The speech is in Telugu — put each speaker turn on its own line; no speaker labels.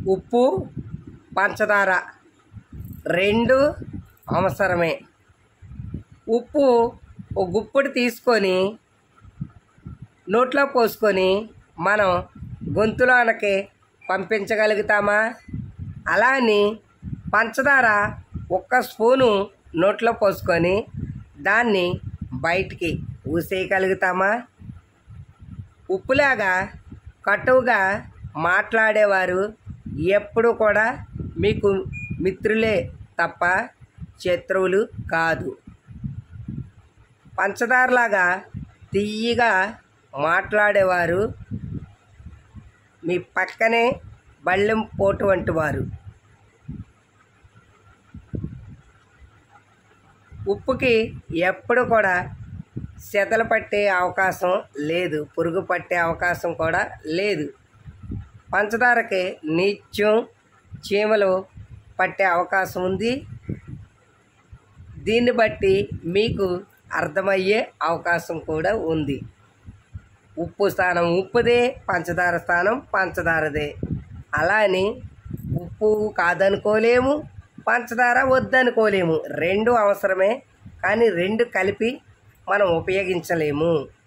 ఉప్పు పంచదార రెండు అవసరమే ఉప్పు ఒక గుప్పుడు తీసుకొని నోట్లో పోసుకొని మనం గొంతులోనకి పంపించగలుగుతామా అలా అని పంచదార ఒక్క స్పూను నోట్లో పోసుకొని దాన్ని బయటికి ఊసేయగలుగుతామా ఉప్పులాగా కటువుగా మాట్లాడేవారు ఎప్పుడు కూడా మీకు మిత్రులే తప్ప శత్రువులు కాదు పంచదారలాగా తీయగా మాట్లాడేవారు మీ పక్కనే బళ్ళెం పోటు వంటి వారు ఉప్పుకి ఎప్పుడు కూడా సెదలు పట్టే అవకాశం లేదు పురుగు పట్టే అవకాశం కూడా లేదు పంచదారకి నిత్యం చీమలు పట్టే అవకాశం ఉంది దీన్ని బట్టి మీకు అర్థమయ్యే అవకాశం కూడా ఉంది ఉప్పు స్థానం ఉప్పుదే పంచదార స్థానం పంచదారదే అలా అని ఉప్పు కాదనుకోలేము పంచదార వద్దనుకోలేము రెండు అవసరమే కానీ రెండు కలిపి మనం ఉపయోగించలేము